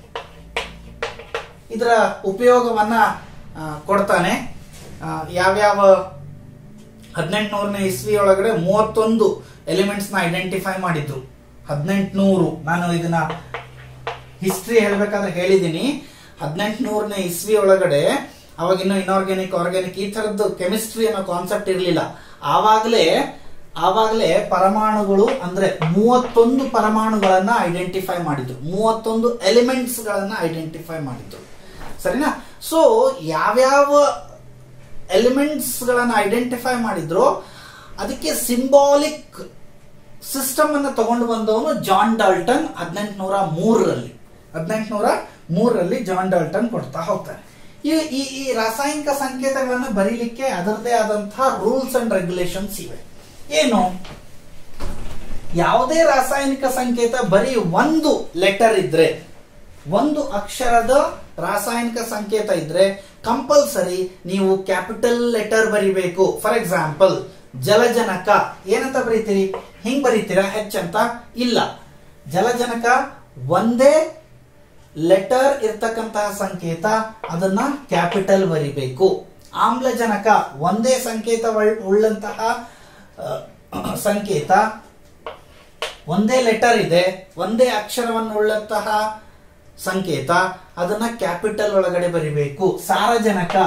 ಇದರ ಉಪಯೋಗವನ್ನ ಆ, ಕೊಡ್ತಾನೆ ಆ, ಯಾವ್ಯಾವ ಹದಿನೆಂಟುನೂರನೇ ಇಸ್ವಿ ಒಳಗಡೆ ಮೂವತ್ತೊಂದು ಎಲಿಮೆಂಟ್ಸ್ ನ ಐಡೆಂಟಿಫೈ ಮಾಡಿದ್ರು ಹದಿನೆಂಟುನೂರು ನಾನು ಇದನ್ನ ಹಿಸ್ಟ್ರಿ ಹೇಳ್ಬೇಕಾದ್ರೆ ಹೇಳಿದ್ದೀನಿ ಹದಿನೆಂಟುನೂರನೇ ಇಸ್ವಿ ಒಳಗಡೆ ಅವಾಗ ಇನ್ನು ಇನ್ಆರ್ಗ್ಯಾನಿಕ್ ಆರ್ಗ್ಯಾನಿಕ್ ಈ ತರದ್ದು ಕೆಮಿಸ್ಟ್ರಿ ಅನ್ನೋ ಕಾನ್ಸೆಪ್ಟ್ ಇರಲಿಲ್ಲ ಆವಾಗಲೇ ಆವಾಗಲೇ ಪರಮಾಣುಗಳು ಅಂದ್ರೆ ಮೂವತ್ತೊಂದು ಪರಮಾಣುಗಳನ್ನ ಐಡೆಂಟಿಫೈ ಮಾಡಿದ್ರು ಮೂವತ್ತೊಂದು ಎಲಿಮೆಂಟ್ಸ್ ಗಳನ್ನ ಐಡೆಂಟಿಫೈ ಮಾಡಿದ್ರು ಸರಿನಾ ಸೊ ಯಾವ್ಯಾವ ಎಲಿಮೆಂಟ್ಸ್ ಗಳನ್ನ ಐಡೆಂಟಿಫೈ ಮಾಡಿದ್ರು ಅದಕ್ಕೆ ಸಿಂಬಾಲಿಕ್ ಸಿಸ್ಟಮ್ ಅನ್ನ ತಗೊಂಡು ಬಂದವನು ಜಾನ್ ಡಾಲ್ಟನ್ ಹದಿನೆಂಟುನೂರ ಮೂರರಲ್ಲಿ ಹದಿನೆಂಟುನೂರ ಮೂರರಲ್ಲಿ ಜಾನ್ ಡಾಲ್ಟನ್ ಕೊಡ್ತಾ ಹೋಗ್ತಾರೆ ಈ ಈ ಈ ರಾಸಾಯನಿಕ ಸಂಕೇತಗಳನ್ನು ಬರೀಲಿಕ್ಕೆ ಅದರದೇ ಆದಂತಹ ರೂಲ್ಸ್ ಅಂಡ್ ರೆಗ್ಯುಲೇಷನ್ಸ್ ಇವೆ ಏನು ಯಾವುದೇ ರಾಸಾಯನಿಕ ಸಂಕೇತ ಬರೀ ಒಂದು ಲೆಟರ್ ಇದ್ರೆ ಒಂದು ಅಕ್ಷರದ ರಾಸಾಯನಿಕ ಸಂಕೇತ ಇದ್ರೆ ಕಂಪಲ್ಸರಿ ನೀವು ಕ್ಯಾಪಿಟಲ್ ಲೆಟರ್ ಬರಿಬೇಕು ಫಾರ್ ಎಕ್ಸಾಂಪಲ್ ಜಲಜನಕ ಏನಂತ ಬರೀತೀರಿ ಹಿಂಗ್ ಬರೀತೀರಾ ಹೆಚ್ ಅಂತ ಇಲ್ಲ ಜಲಜನಕ ಒಂದೇ ಲೆಟರ್ ಇರ್ತಕ್ಕಂತಹ ಸಂಕೇತ ಅದನ್ನ ಕ್ಯಾಪಿಟಲ್ ಬರಿಬೇಕು ಆಮ್ಲಜನಕ ಒಂದೇ ಸಂಕೇತ ಉಳ್- ಉಳ್ಳಂತಹ ಆ, ಸಂಕೇತ ಒಂದೇ ಲೆಟರ್ ಇದೆ ಒಂದೇ ಅಕ್ಷರವನ್ನು ಉಳ್ಳಂತಹ ಸಂಕೇತ ಅದನ್ನ ಕ್ಯಾಪಿಟಲ್ ಒಳಗಡೆ ಬರಿಬೇಕು ಸಾರಜನಕ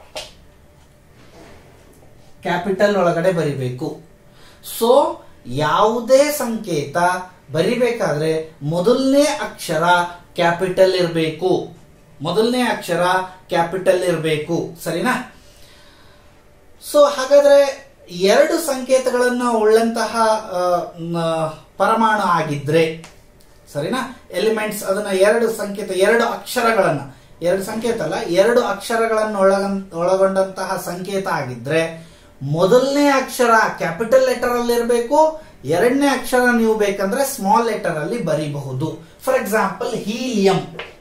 ಕ್ಯಾಪಿಟಲ್ ಒಳಗಡೆ ಬರಿಬೇಕು ಸೊ ಯಾವುದೇ ಸಂಕೇತ ಬರಿಬೇಕಾದ್ರೆ ಮೊದಲನೇ ಅಕ್ಷರ ಕ್ಯಾಪಿಟಲ್ ಇರಬೇಕು ಮೊದಲನೇ ಅಕ್ಷರ ಕ್ಯಾಪಿಟಲ್ ಇರಬೇಕು ಸರಿನಾ ಸೊ ಹಾಗಾದ್ರೆ ಎರಡು ಸಂಕೇತಗಳನ್ನ ಉಳ್ಳಂತಹ ಆ, ಮ್, ಪರಮಾಣು ಆಗಿದ್ರೆ ಸರಿನಾ ಎಲಿಮೆಂಟ್ಸ್ ಅದನ್ನ ಎರಡು ಸಂಕೇತ ಎರಡು ಅಕ್ಷರಗಳನ್ನ ಎರಡು ಸಂಕೇತ ಅಲ್ಲ ಎರಡು ಅಕ್ಷರಗಳನ್ನು ಒಳಗ ಒಳಗೊಂಡಂತಹ ಸಂಕೇತ ಆಗಿದ್ರೆ ಮೊದಲನೇ ಅಕ್ಷರ ಕ್ಯಾಪಿಟಲ್ ಲೆಟರ್ ಅಲ್ಲಿ ಇರಬೇಕು ಎರಡನೇ ಅಕ್ಷರ ನೀವು ಬೇಕಂದ್ರೆ ಸ್ಮಾಲ್ ಲೆಟರ್ ಅಲ್ಲಿ ಬರೀಬಹುದು ಫಾರ್ ಎಕ್ಸಾಂಪಲ್ ಹೀಲಿಯಂ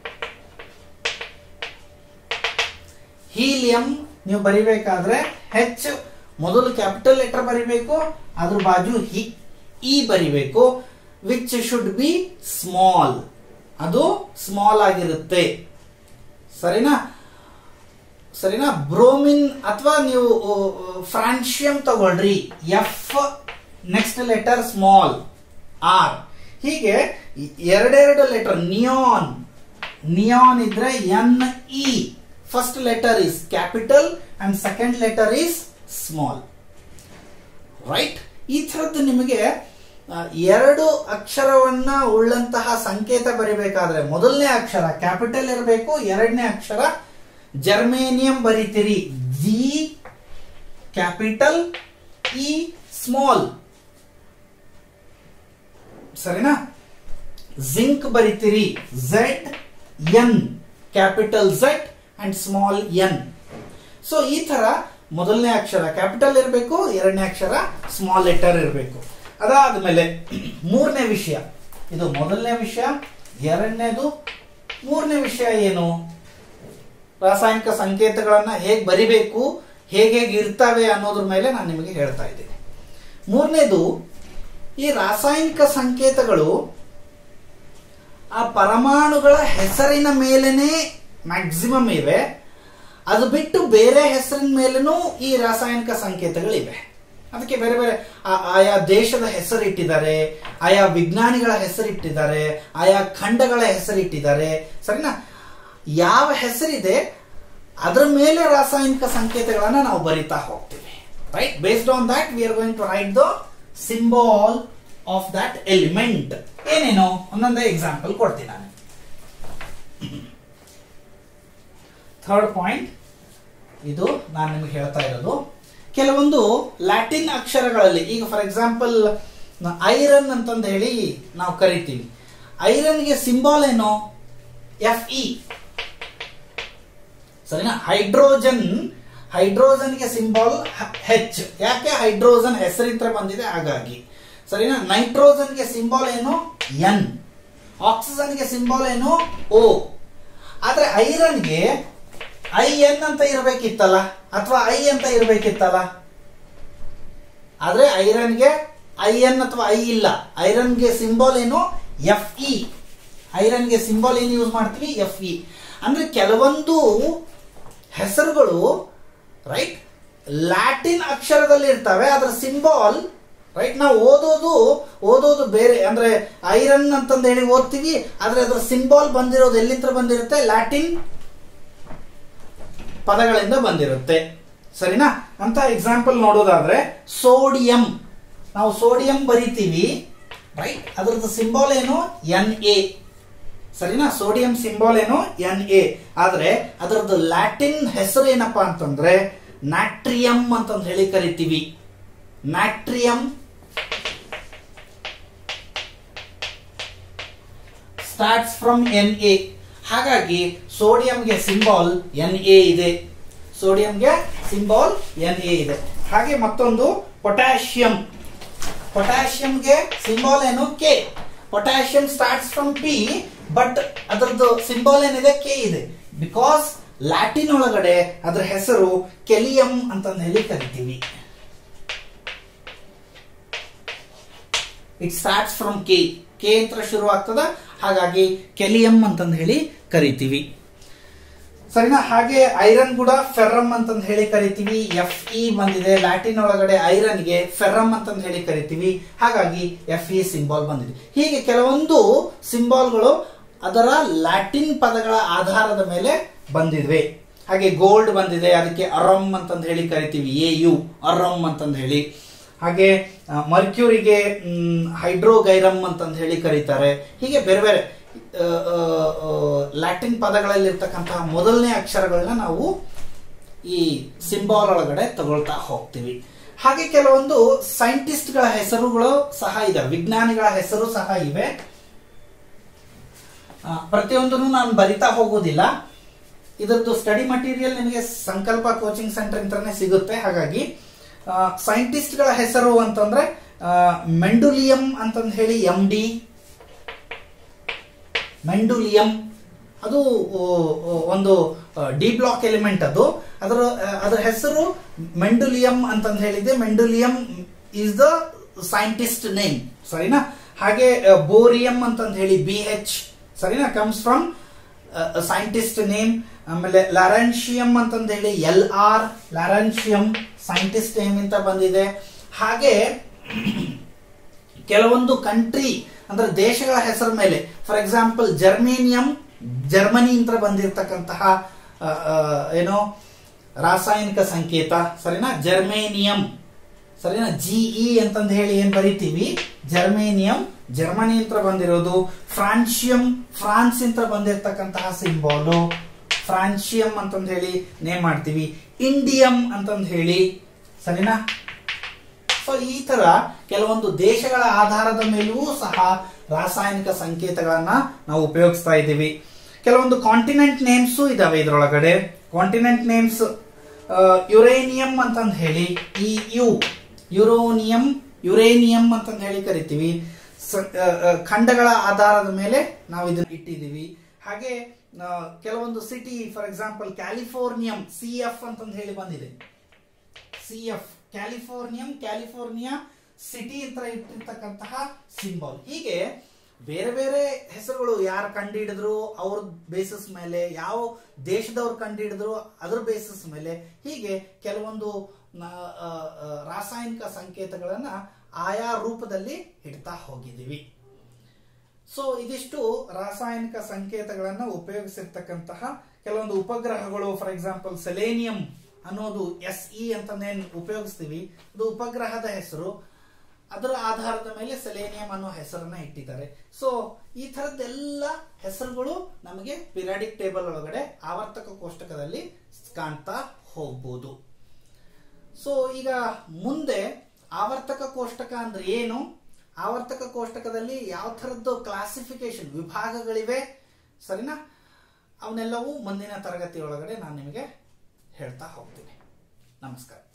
ಹೀಲಿಯಂ ನೀವು ಬರಿಬೇಕಾದ್ರೆ ಹೆಚ್ ಮೊದಲು ಕ್ಯಾಪಿಟಲ್ ಲೆಟರ್ ಬರಿಬೇಕು ಅದ್ರ ಬಾಜು ಹಿ ಇ ಬರಿಬೇಕು ವಿಚ್ ಶುಡ್ ಬಿ ಸ್ಮಾಲ್ ಅದು ಸ್ಮಾಲ್ ಆಗಿರುತ್ತೆ ಸರಿನಾ ಸರಿನಾ ಬ್ರೋಮಿನ್ ಅಥವಾ ನೀವು ಫ್ರಾನ್ಶಿಯಂ ತಗೊಳ್ರಿ F next letter small R ಹೀಗೆ ಎರಡೆರಡು ಲೆಟರ್ ನಿಯಾನ್ ನಿಯಾನ್ ಇದ್ರೆ N E first letter is capital and second letter is small right ಈ ಥರದ್ದು ನಿಮಗೆ ಆ, ಎರಡು ಅಕ್ಷರವನ್ನ ಉಳ್ಳಂತಹ ಸಂಕೇತ ಬರಿಬೇಕಾದ್ರೆ ಮೊದಲನೇ ಅಕ್ಷರ ಕ್ಯಾಪಿಟಲ್ ಇರಬೇಕು ಎರಡನೇ ಅಕ್ಷರ ಜರ್ಮೇನಿಯಂ ಬರಿತೀರಿ ಜಿ ಕ್ಯಾಪಿಟಲ್ ಇ ಸ್ಮಾಲ್ ಸರಿನಾ ಜಿಂಕ್ ಬರಿತೀರಿ Z N capital Z and small N so ಈ ತರ ಮೊದಲನೇ ಅಕ್ಷರ ಕ್ಯಾಪಿಟಲ್ ಇರಬೇಕು ಎರಡನೇ ಅಕ್ಷರ ಸ್ಮಾಲ್ ಲೆಟರ್ ಇರಬೇಕು ಅದಾದ್ಮೇಲೆ ಮೂರನೇ ವಿಷಯ ಇದು ಮೊದಲನೇ ವಿಷಯ ಎರಡನೇದು ಮೂರನೇ ವಿಷಯ ಏನು ರಾಸಾಯನಿಕ ಸಂಕೇತಗಳನ್ನ ಹೇಗೆ ಬರಿಬೇಕು ಹೇಗೆ ಹೇಗೆ ಇರ್ತವೆ ಅನ್ನೋದ್ರ ಮೇಲೆ ನಾನು ನಿಮಗೆ ಹೇಳ್ತಾ ಇದ್ದೀನಿ ಮೂರನೇದು ಈ ರಾಸಾಯನಿಕ ಸಂಕೇತಗಳು ಆ ಪರಮಾಣುಗಳ ಹೆಸರಿನ ಮೇಲೇನೆ ಮ್ಯಾಕ್ಸಿಮಮ್ ಇವೆ ಅದು ಬಿಟ್ಟು ಬೇರೆ ಹೆಸರಿನ ಮೇಲೇನೂ ಈ ರಾಸಾಯನಿಕ ಸಂಕೇತಗಳಿವೆ ಅದಕ್ಕೆ ಬೇರೆ ಬೇರೆ ಆ- ಆಯಾ ದೇಶದ ಹೆಸರಿಟ್ಟಿದ್ದಾರೆ ಆಯಾ ವಿಜ್ಞಾನಿಗಳ ಹೆಸರಿಟ್ಟಿದ್ದಾರೆ ಆಯಾ ಖಂಡಗಳ ಹೆಸರಿಟ್ಟಿದ್ದಾರೆ ಸರಿನಾ ಯಾವ ಹೆಸರಿದೆ ಅದರ ಮೇಲೆ ರಾಸಾಯನಿಕ ಸಂಕೇತಗಳನ್ನ ನಾವು ಬರಿತಾ ಹೋಗ್ತೀವಿ right based on that we are going to write the symbol of that element ಏನೇನು ಒಂದೊಂದೇ ಎಕ್ಸಾಂಪಲ್ ಕೊಡ್ತೀನಿ ನಾನು ಥರ್ಡ್ ಪಾಯಿಂಟ್ ಇದು ನಾನು ನಿಮಗೆ ಹೇಳ್ತಾ ಇರೋದು ಕೆಲವೊಂದು ಲ್ಯಾಟಿನ್ ಅಕ್ಷರಗಳಲ್ಲಿ ಈಗ ಫಾರ್ ಎಕ್ಸಾಂಪಲ್ ಐರನ್ ಅಂತಂದು ಹೇಳಿ ನಾವು ಕರಿತೀವಿ ಐರನ್ಗೆ ಸಿಂಬಾಲ್ ಏನು ಎಫ್ ಇ ಸರಿನಾ ಹೈಡ್ರೋಜನ್ ಹೈಡ್ರೋಜನ್ಗೆ ಸಿಂಬಾಲ್ ಹೆಚ್ ಯಾಕೆ ಹೈಡ್ರೋಜನ್ ಹೆಸರಿಂತ್ರ ಬಂದಿದೆ ಹಾಗಾಗಿ ಸರಿನಾ ನೈಟ್ರೋಜನ್ಗೆ ಸಿಂಬಾಲ್ ಏನು ಎನ್ ಆಕ್ಸಿಜನ್ಗೆ ಸಿಂಬಾಲ್ ಏನು ಓ ಆದ್ರೆ ಐರನ್ಗೆ ಐ ಎನ್ ಅಂತ ಇರ್ಬೇಕಿತ್ತಲ್ಲ ಅಥವಾ ಐ ಅಂತ ಇರ್ಬೇಕಿತ್ತಲ್ಲ ಆದ್ರೆ ಐರನ್ಗೆ ಐ ಎನ್ ಅಥವಾ ಐ ಇಲ್ಲ ಐರನ್ಗೆ ಸಿಂಬಾಲ್ ಏನು ಎಫ್ ಇ ಐರನ್ಗೆ ಸಿಂಬಾಲ್ ಏನು ಯೂಸ್ ಮಾಡ್ತೀವಿ ಎಫ್ ಇ ಅಂದ್ರೆ ಕೆಲವೊಂದು ಹೆಸರುಗಳು ರೈಟ್ ಲ್ಯಾಟಿನ್ ಅಕ್ಷರದಲ್ಲಿ ಇರ್ತವೆ ಅದರ ಸಿಂಬಾಲ್ ರೈಟ್ ನಾವು ಓದೋದು ಓದೋದು ಬೇರೆ ಅಂದ್ರೆ ಐರನ್ ಅಂತಂದು ಹೇಳಿ ಓದ್ತೀವಿ ಆದ್ರೆ ಅದರ ಸಿಂಬಾಲ್ ಬಂದಿರೋದು ಎಲ್ಲಿಂದ ಬಂದಿರುತ್ತೆ ಲ್ಯಾಟಿನ್ ಪದಗಳಿಂದ ಬಂದಿರುತ್ತೆ ಸರಿನಾ ಅಂತ ಎಕ್ಸಾಂಪಲ್ ನೋಡೋದಾದ್ರೆ ಸೋಡಿಯಂ ನಾವು ಸೋಡಿಯಂ ಬರಿತೀವಿ ರೈಟ್ ಅದರದ್ದು ಸಿಂಬಾಲ್ ಏನು ಎನ್ ಎ ಸರಿನಾ ಸೋಡಿಯಂ ಸಿಂಬಾಲ್ ಏನು ಎನ್ ಎ ಆದ್ರೆ ಅದರದ್ದು ಲ್ಯಾಟಿನ್ ಹೆಸರು ಏನಪ್ಪಾ ಅಂತಂದ್ರೆ ನ್ಯಾಟ್ರಿಯಂ ಅಂತಂದು ಹೇಳಿ ಕರಿತೀವಿ natrium starts from N A ಹಾಗಾಗಿ ಸೋಡಿಯಂಗೆ ಸಿಂಬಾಲ್ ಎನ್ ಎ ಇದೆ ಸೋಡಿಯಂಗೆ ಸಿಂಬಾಲ್ ಎನ್ ಎ ಇದೆ ಹಾಗೆ ಮತ್ತೊಂದು ಪೊಟ್ಯಾಷಿಯಂ ಪೊಟ್ಯಾಷಿಯಂಗೆ ಸಿಂಬಾಲ್ ಏನು K potassium starts from P but ಅದರದ್ದು ಸಿಂಬಾಲ್ ಏನಿದೆ ಕೆ ಇದೆ ಬಿಕಾಸ್ ಲ್ಯಾಟಿನ್ ಒಳಗಡೆ ಅದರ ಹೆಸರು ಕೆಲಿಯಂ ಅಂತ ಹೇಳಿ ಕರಿತೀವಿ it starts from K K ಅಂತ ಶುರು ಆಗ್ತದ ಹಾಗಾಗಿ ಕೆಲಿಯಂ ಅಂತಂದು ಹೇಳಿ ಕರಿತೀವಿ ಸರಿನಾ ಹಾಗೆ ಐರನ್ ಕೂಡ ಫೆರ್ರಮ್ ಅಂತಂದು ಹೇಳಿ ಕರಿತೀವಿ ಎಫ್ ಇ ಬಂದಿದೆ ಲ್ಯಾಟಿನ್ ಒಳಗಡೆ ಐರನ್ಗೆ ಫೆರ್ರಮ್ ಅಂತಂದು ಹೇಳಿ ಕರಿತೀವಿ ಹಾಗಾಗಿ ಎಫ್ ಇ ಸಿಂಬಾಲ್ ಬಂದಿದೆ ಹೀಗೆ ಕೆಲವೊಂದು ಸಿಂಬಾಲ್ಗಳು ಅದರ ಲ್ಯಾಟಿನ್ ಪದಗಳ ಆಧಾರದ ಮೇಲೆ ಬಂದಿವೆ ಹಾಗೆ ಗೋಲ್ಡ್ ಬಂದಿದೆ ಅದಕ್ಕೆ ಅರಮ್ ಅಂತಂದು ಹೇಳಿ ಕರಿತೀವಿ ಎ ಯು ಅರಮ್ ಅಂತಂದು ಹೇಳಿ ಹಾಗೆ ಮರ್ಕ್ಯೂರಿಗೆ ಹೈಡ್ರೋಗೈರಮ್ ಅಂತಂದು ಹೇಳಿ ಕರೀತಾರೆ ಹೀಗೆ ಬೇರೆ ಬೇರೆ ಆ, ಆ, ಆ, ಲ್ಯಾಟಿನ್ ಪದಗಳಲ್ಲಿರ್ತಕ್ಕಂತಹ ಮೊದಲನೇ ಅಕ್ಷರಗಳನ್ನ ನಾವು ಈ ಸಿಂಬಾಲ್ ಒಳಗಡೆ ತಗೊಳ್ತಾ ಹೋಗ್ತೀವಿ ಹಾಗೆ ಕೆಲವೊಂದು ಸೈಂಟಿಸ್ಟ್ಗಳ ಹೆಸರುಗಳು ಸಹ ಇದಾವೆ ವಿಜ್ಞಾನಿಗಳ ಹೆಸರು ಸಹ ಇವೆ ಆ, ಪ್ರತಿಯೊಂದನ್ನು ನಾನು ಬರಿತಾ ಹೋಗೋದಿಲ್ಲ ಇದರದ್ದು ಸ್ಟಡಿ ಮಟೀರಿಯಲ್ ನಿಮಗೆ ಸಂಕಲ್ಪ ಕೋಚಿಂಗ್ ಸೆಂಟರ್ ಇಂತ್ರನೇ ಸಿಗುತ್ತೆ ಹಾಗಾಗಿ ಸೈಂಟಿಸ್ಟ್ಗಳ ಹೆಸರು ಅಂತಂದ್ರೆ ಆ, ಮೆಂಡುಲಿಯಂ ಅಂತಂದು ಹೇಳಿ ಎಂ ಡಿ ಮೆಂಡುಲಿಯಂ ಅದು ಓ, ಓ, ಒಂದು ಡಿ ಬ್ಲಾಕ್ ಎಲಿಮೆಂಟ್ ಅದು ಅದರ ಆ, ಅದರ ಹೆಸರು ಮೆಂಡುಲಿಯಂ ಅಂತಂದು ಹೇಳಿದೆ mendelium is the scientist name ಸರಿನಾ ಹಾಗೆ ಬೋರಿಯಂ ಅಂತಂದು ಹೇಳಿ ಬಿ ಎಚ್ ಸರಿನಾ ಕಮ್ಸ್ ಫ್ರಮ್ ಸೈಂಟಿಸ್ಟ್ ನೇಮ್ ಆಮೇಲೆ ಲಾರೆನ್ಶಿಯಂ ಅಂತಂದು ಹೇಳಿ L R lawrencium scientist name ಅಂತ ಬಂದಿದೆ ಹಾಗೆ ಕೆಲವೊಂದು ಕಂಟ್ರಿ ಅಂದ್ರೆ ದೇಶಗಳ ಹೆಸರ ಮೇಲೆ ಫಾರ್ ಎಕ್ಸಾಂಪಲ್ ಜರ್ಮೇನಿಯಂ ಜರ್ಮನಿ ಅಂತ ಬಂದಿರತಕ್ಕಂತಹ ಆ, ಆ, ಏನು ರಾಸಾಯನಿಕ ಸಂಕೇತ ಸರಿನಾ ಜರ್ಮೇನಿಯಂ ಸರಿನಾ ಜಿಇ ಅಂತಂದು ಹೇಳಿ ಏನ್ ಬರಿತೀವಿ ಜರ್ಮೇನಿಯಂ ಜರ್ಮನಿ ಅಂತ ಬಂದಿರೋದು ಫ್ರಾನ್ಶಿಯಂ ಫ್ರಾನ್ಸ್ ಅಂತ ಬಂದಿರತಕ್ಕಂತಹ ಸಿಂಬಾಲು ಫ್ರಾನ್ಶಿಯಂ ಅಂತಂದು ಹೇಳಿ ನೇಮ್ ಮಾಡ್ತೀವಿ ಇಂಡಿಯಂ ಅಂತಂದು ಹೇಳಿ ಸರಿನಾ ಸೊ ಈ ತರ ಕೆಲವೊಂದು ದೇಶಗಳ ಆಧಾರದ ಮೇಲೂ ಸಹ ರಾಸಾಯನಿಕ ಸಂಕೇತಗಳನ್ನ ನಾವು ಉಪಯೋಗಿಸ್ತಾ ಇದ್ದೀವಿ ಕೆಲವೊಂದು ಕಾಂಟಿನೆಂಟ್ ನೇಮ್ಸು ಇದಾವೆ ಇದರೊಳಗಡೆ ಕಾಂಟಿನೆಂಟ್ ನೇಮ್ಸ್ ಯುರೇನಿಯಂ ಅಂತಂದು ಹೇಳಿ ಈ ಯು ಯುರೋನಿಯಂ ಯುರೇನಿಯಂ ಅಂತಂದು ಹೇಳಿ ಕರಿತೀವಿ ಸ- ಆ, ಆ, ಖಂಡಗಳ ಆಧಾರದ ಮೇಲೆ ನಾವು ಇದನ್ನ ಇಟ್ಟಿದ್ದೀವಿ ಹಾಗೆ ಆ, ಕೆಲವೊಂದು city for example californium C F ಅಂತಂದು ಹೇಳಿ ಬಂದಿದೆ C F californium California city ಅಂತ ಇಟ್ಟಿರ್ತಕ್ಕಂತಹ ಸಿಂಬಲ್ ಹೀಗೆ ಬೇರೆ ಬೇರೆ ಹೆಸರುಗಳು ಯಾರು ಕಂಡುಹಿಡಿದ್ರು ಅವ್ರ ಬೇಸಿಸ್ ಮೇಲೆ ಯಾವ ದೇಶದವ್ರು ಕಂಡುಹಿಡಿದ್ರು ಅದ್ರ ಬೇಸಿಸ್ ಮೇಲೆ ಹೀಗೆ ಕೆಲವೊಂದು ನ- ಆ, ಆ, ರಾಸಾಯನಿಕ ಸಂಕೇತಗಳನ್ನ ಆಯಾ ರೂಪದಲ್ಲಿ ಇಡ್ತಾ ಹೋಗಿದ್ದೀವಿ ಸೊ ಇದಿಷ್ಟು ರಾಸಾಯನಿಕ ಸಂಕೇತಗಳನ್ನು ಉಪಯೋಗಿಸಿರ್ತಕ್ಕಂತಹ ಕೆಲವೊಂದು ಉಪಗ್ರಹಗಳು ಫಾರ್ ಎಕ್ಸಾಂಪಲ್ ಸೆಲೇನಿಯಂ ಅನ್ನೋದು ಎಸ್ ಇ ಅಂತಂದೇನು ಉಪಯೋಗಿಸ್ತೀವಿ ಅದು ಉಪಗ್ರಹದ ಹೆಸರು ಅದರ ಆಧಾರದ ಮೇಲೆ ಸೆಲೇನಿಯಂ ಅನ್ನೋ ಹೆಸರನ್ನ ಇಟ್ಟಿದ್ದಾರೆ ಸೊ ಈ ತರದ್ದೆಲ್ಲ ಹೆಸರುಗಳು ನಮಗೆ ಪಿರಿಯಾಡಿಕ್ ಟೇಬಲ್ ಒಳಗಡೆ ಆವರ್ತಕ ಕೋಷ್ಟಕದಲ್ಲಿ ಕಾಣ್ತಾ ಹೋಗ್ಬೋದು ಸೊ ಈಗ ಮುಂದೆ ಆವರ್ತಕ ಕೋಷ್ಟಕ ಅಂದ್ರೆ ಏನು ಆವರ್ತಕ ಕೋಷ್ಟಕದಲ್ಲಿ ಯಾವ ಥರದ್ದು ಕ್ಲಾಸಿಫಿಕೇಶನ್ ವಿಭಾಗಗಳಿವೆ ಸರಿನಾ ಅವನ್ನೆಲ್ಲವೂ ಮುಂದಿನ ತರಗತಿ ಒಳಗಡೆ ನಾನು ನಿಮಗೆ ಹೇಳ್ತಾ ಹೋಗ್ತೀನಿ ನಮಸ್ಕಾರ